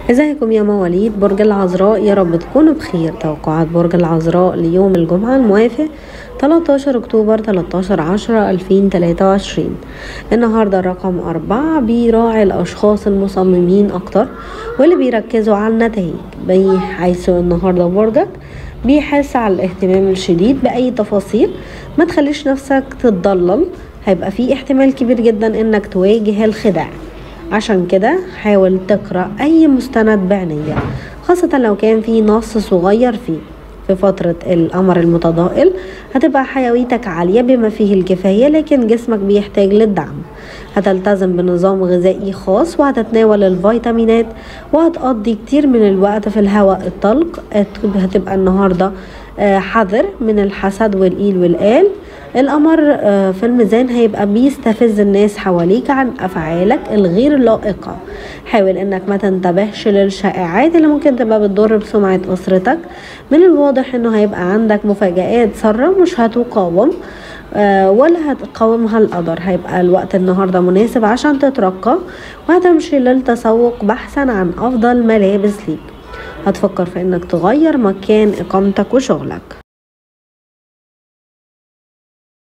ازيكم يا مواليد برج العذراء يا رب تكونوا بخير توقعات برج العذراء ليوم الجمعة الموافق 13 أكتوبر 13 10 2023 النهاردة رقم أربعة بيراعي الأشخاص المصممين أكتر واللي بيركزوا على النتائج حيث النهاردة برجك بيحس على الاهتمام الشديد بأي تفاصيل ما تخليش نفسك تتضلل هيبقى في احتمال كبير جدا انك تواجه الخداع عشان كده حاول تقرأ أي مستند بعناية خاصة لو كان في نص صغير فيه في فترة القمر المتضائل هتبقى حيويتك عالية بما فيه الكفاية لكن جسمك بيحتاج للدعم هتلتزم بنظام غذائي خاص وهتتناول الفيتامينات وهتقضي كتير من الوقت في الهواء الطلق هتبقى النهاردة آه، حذر من الحسد والإيل والآل القمر آه، في الميزان هيبقى بيستفز الناس حواليك عن افعالك الغير لائقه حاول انك ما تنتبهش للشائعات اللي ممكن تبقى بتضر بسمعه اسرتك من الواضح انه هيبقى عندك مفاجآت ساره مش هتقاوم آه، ولا هتقاومها القدر هيبقى الوقت النهاردة مناسب عشان تترقى وهتمشي للتسوق بحثا عن أفضل ملابس ليك هتفكر في انك تغير مكان اقامتك وشغلك